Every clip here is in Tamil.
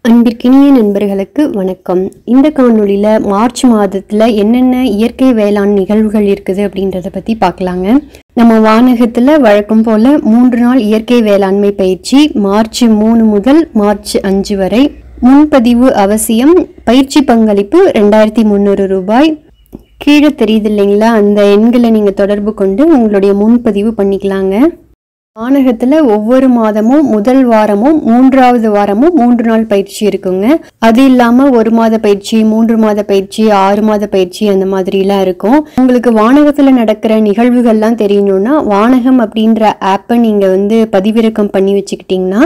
அன்பிற்கினிய நண்பர்களுக்கு வணக்கம் இந்த காணொளியில் மார்ச் மாதத்தில் என்னென்ன இயற்கை வேளாண் நிகழ்வுகள் இருக்குது அப்படின்றத பற்றி பார்க்கலாங்க நம்ம வானகத்தில் வழக்கம் போல் மூன்று நாள் இயற்கை வேளாண்மை பயிற்சி மார்ச் மூணு முதல் மார்ச் அஞ்சு வரை முன்பதிவு அவசியம் பயிற்சி பங்களிப்பு ரெண்டாயிரத்தி முந்நூறு ரூபாய் கீழே தெரியுது இல்லைங்களா அந்த எண்களை நீங்கள் தொடர்பு கொண்டு உங்களுடைய முன்பதிவு பண்ணிக்கலாங்க வானகத்தில் ஒவ்வொரு மாதமும் முதல் வாரமும் மூன்றாவது வாரமும் மூன்று நாள் பயிற்சி இருக்குங்க அது இல்லாமல் ஒரு மாத பயிற்சி மூன்று மாத பயிற்சி ஆறு மாத பயிற்சி அந்த மாதிரிலாம் இருக்கும் உங்களுக்கு வானகத்தில் நடக்கிற நிகழ்வுகள்லாம் தெரியணும்னா வானகம் அப்படின்ற ஆப்பை நீங்கள் வந்து பதிவிறக்கம் பண்ணி வச்சுக்கிட்டிங்கன்னா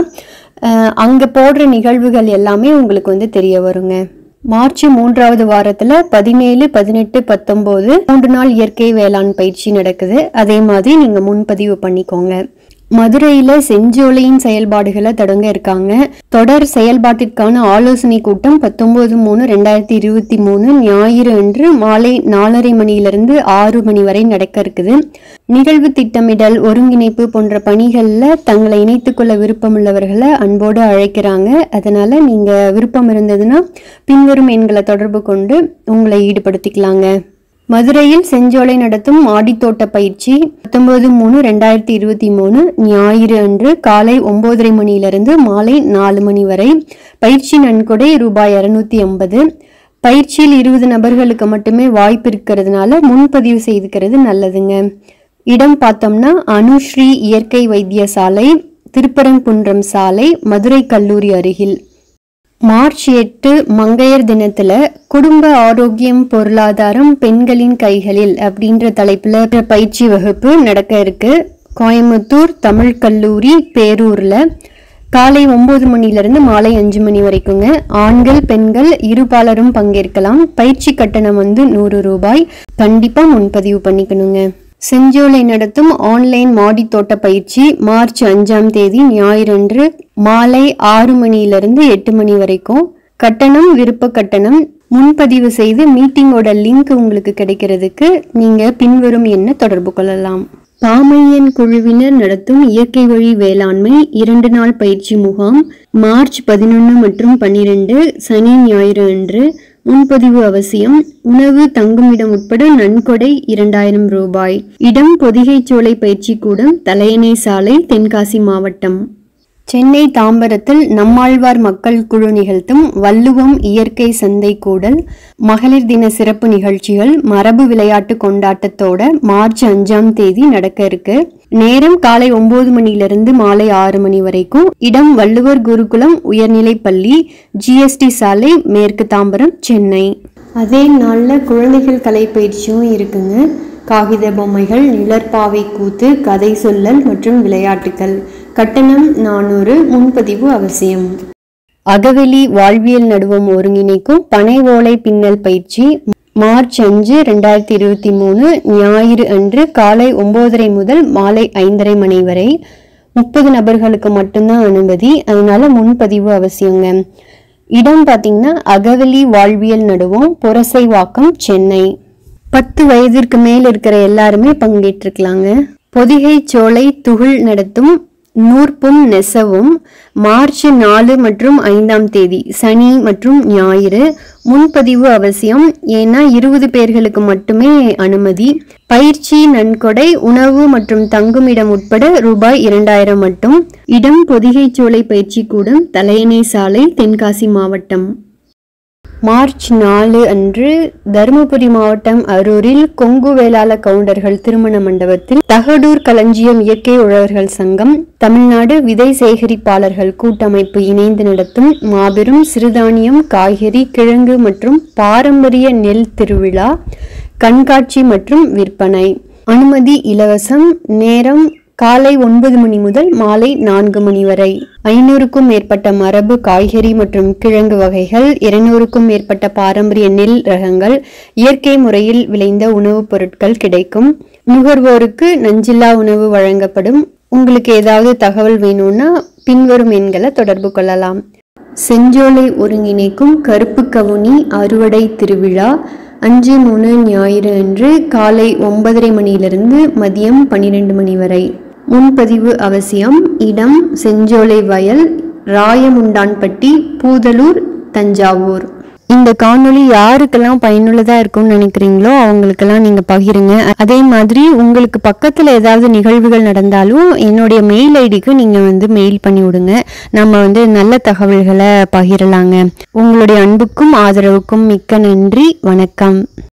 அங்கே போடுற நிகழ்வுகள் எல்லாமே உங்களுக்கு வந்து தெரிய வருங்க மார்ச் மூன்றாவது வாரத்துல பதினேழு பதினெட்டு பத்தொன்பது மூன்று நாள் இயற்கை வேளாண் பயிற்சி நடக்குது அதே மாதிரி நீங்க முன்பதிவு பண்ணிக்கோங்க மதுரையில செஞ்சோலையின் செயல்பாடுகளை தொடங்க இருக்காங்க தொடர் செயல்பாட்டிற்கான ஆலோசனை கூட்டம் பத்தொன்பது மூணு ரெண்டாயிரத்தி இருபத்தி மூணு ஞாயிறு அன்று மாலை நாலரை மணியிலிருந்து ஆறு மணி வரை நடக்க இருக்குது நிகழ்வு திட்டமிடல் ஒருங்கிணைப்பு போன்ற பணிகள்ல தங்களை இணைத்துக்கொள்ள விருப்பமுள்ளவர்களை அன்போடு அழைக்கிறாங்க அதனால நீங்க விருப்பம் இருந்ததுன்னா பின்வரும் எண்களை தொடர்பு கொண்டு உங்களை ஈடுபடுத்திக்கலாங்க மதுரையில் செஞ்சோலை நடத்தும் மாடித்தோட்ட பயிற்சி பத்தொன்பது மூணு ரெண்டாயிரத்தி இருபத்தி மூணு ஞாயிறு அன்று காலை ஒன்பதரை மணியிலிருந்து மாலை நாலு மணி வரை பயிற்சி நன்கொடை ரூபாய் இரநூத்தி ஐம்பது பயிற்சியில் இருபது நபர்களுக்கு மட்டுமே வாய்ப்பு இருக்கிறதுனால முன்பதிவு செய்துக்கிறது நல்லதுங்க இடம் பார்த்தோம்னா அனுஸ்ரீ இயற்கை வைத்தியசாலை திருப்பரங்குன்றம் சாலை மதுரை கல்லூரி அருகில் மார்ச் எட்டு மங்கையர் தினத்துல குடும்ப ஆரோக்கியம் பொருளாதாரம் பெண்களின் கைகளில் அப்படின்ற தலைப்புல பயிற்சி வகுப்பு நடக்க இருக்கு கோயம்புத்தூர் தமிழ் கல்லூரி பேரூர்ல காலை ஒன்பது மணிலிருந்து மாலை அஞ்சு மணி வரைக்குங்க ஆண்கள் பெண்கள் இருபாலரும் பங்கேற்கலாம் பயிற்சி கட்டணம் வந்து நூறு ரூபாய் கண்டிப்பா முன்பதிவு பண்ணிக்கணுங்க செஞ்சோலை நடத்தும் ஆன்லைன் மாடி தோட்ட பயிற்சி மார்ச் அஞ்சாம் தேதி ஞாயிறன்று மாலை ஆறு மணியிலிருந்து எட்டு மணி வரைக்கும் கட்டணம் விருப்ப கட்டணம் முன்பதிவு செய்து மீட்டிங்கோட லிங்க் உங்களுக்கு கிடைக்கிறதுக்கு நீங்க பின்வரும் எண்ண தொடர்பு கொள்ளலாம் பாமையன் குழுவினர் நடத்தும் இயற்கை வழி வேளாண்மை இரண்டு நாள் பயிற்சி முகாம் மார்ச் பதினொன்று மற்றும் பன்னிரெண்டு சனி ஞாயிறு அன்று முன்பதிவு அவசியம் உணவு தங்குமிடம் உட்பட நன்கொடை இரண்டாயிரம் ரூபாய் இடம் பொதிகைச்சோலை பயிற்சி கூடம் தலையணை சாலை தென்காசி மாவட்டம் சென்னை தாம்பரத்தில் நம்மாழ்வார் மக்கள் குழு நிகழ்த்தும் வள்ளுவம் இயற்கை சந்தை கூடல் மகளிர் தின சிறப்பு நிகழ்ச்சிகள் மரபு விளையாட்டு கொண்டாட்டத்தோட மார்ச் அஞ்சாம் தேதி நடக்க இருக்கு நேரம் காலை ஒன்பது மணிலிருந்து மாலை ஆறு மணி வரைக்கும் இடம் வள்ளுவர் குருகுலம் உயர்நிலைப் பள்ளி ஜிஎஸ்டி சாலை மேற்கு தாம்பரம் சென்னை அதே நாளில் குழந்தைகள் கலை பயிற்சியும் இருக்குங்க காகித பொம்மைகள் நிழற்பாவை கூத்து கதை சொல்லல் மற்றும் விளையாட்டுகள் கட்டணம் நானூறு முன்பதிவு அவசியம் அகவெளி வாழ்வியல் நடுவம் ஒருங்கிணைக்கும் பனை ஓலை பின்னல் பயிற்சி மார்ச் அஞ்சு ரெண்டாயிரத்தி இருபத்தி மூணு ஞாயிறு அன்று காலை ஒன்பதரை முதல் மாலை ஐந்தரை மணி வரை முப்பது நபர்களுக்கு மட்டும்தான் அனுமதி அதனால முன்பதிவு அவசியங்க இடம் பார்த்தீங்கன்னா அகவெளி வாழ்வியல் நடுவோம் புரசைவாக்கம் சென்னை பத்து வயதிற்கு மேல் இருக்கிற எல்லாருமே பங்கேற்றிருக்கலாங்க பொதிகை சோலை துகில் நடத்தும் நூற்பும் நெசவும் மார்ச் நாலு மற்றும் ஐந்தாம் தேதி சனி மற்றும் ஞாயிறு முன்பதிவு அவசியம் ஏன்னா இருபது பேர்களுக்கு மட்டுமே அனுமதி பயிற்சி நன்கொடை உணவு மற்றும் தங்குமிடம் உட்பட ரூபாய் இரண்டாயிரம் மட்டும் இடம் பொதிகை சோலை பயிற்சி கூடம் தலையணை சாலை தென்காசி மாவட்டம் மார்ச் நாலு அன்று தருமபுரி மாவட்டம் அரூரில் கொங்கு வேளாள கவுண்டர்கள் திருமண மண்டபத்தில் தகடூர் களஞ்சியம் இயற்கை உழவர்கள் சங்கம் தமிழ்நாடு விதை சேகரிப்பாளர்கள் கூட்டமைப்பு இணைந்து நடத்தும் மாபெரும் சிறுதானியம் காய்கறி கிழங்கு மற்றும் பாரம்பரிய நெல் திருவிழா கண்காட்சி மற்றும் விற்பனை அனுமதி இலவசம் நேரம் காலை ஒன்பது மணி முதல் மாலை நான்கு மணி வரை ஐநூறுக்கும் மேற்பட்ட மரபு காய்கறி மற்றும் கிழங்கு வகைகள் இருநூறுக்கும் மேற்பட்ட பாரம்பரிய நெல் ரகங்கள் இயற்கை முறையில் விளைந்த உணவுப் பொருட்கள் கிடைக்கும் நுகர்வோருக்கு நஞ்சில்லா உணவு வழங்கப்படும் உங்களுக்கு ஏதாவது தகவல் வேணும்னா பின்வரும் எண்களை தொடர்பு கொள்ளலாம் செஞ்சோலை ஒருங்கிணைக்கும் கருப்பு கவுனி அறுவடை திருவிழா அஞ்சு மூணு ஞாயிறு அன்று காலை ஒன்பதரை மணியிலிருந்து மதியம் பன்னிரெண்டு மணி வரை முன்பதிவு அவசியம் இடம் செஞ்சோலை வயல் ராயமுண்டான்பட்டி பூதலூர் தஞ்சாவூர் இந்த காணொளி யாருக்கெல்லாம் பயனுள்ளதா இருக்கும்னு நினைக்கிறீங்களோ அவங்களுக்கெல்லாம் நீங்க பகிருங்க அதே மாதிரி உங்களுக்கு பக்கத்துல ஏதாவது நிகழ்வுகள் நடந்தாலும் என்னுடைய மெயில் ஐடிக்கு நீங்க வந்து மெயில் பண்ணி விடுங்க நம்ம வந்து நல்ல தகவல்களை பகிரலாங்க உங்களுடைய அன்புக்கும் ஆதரவுக்கும் மிக்க நன்றி வணக்கம்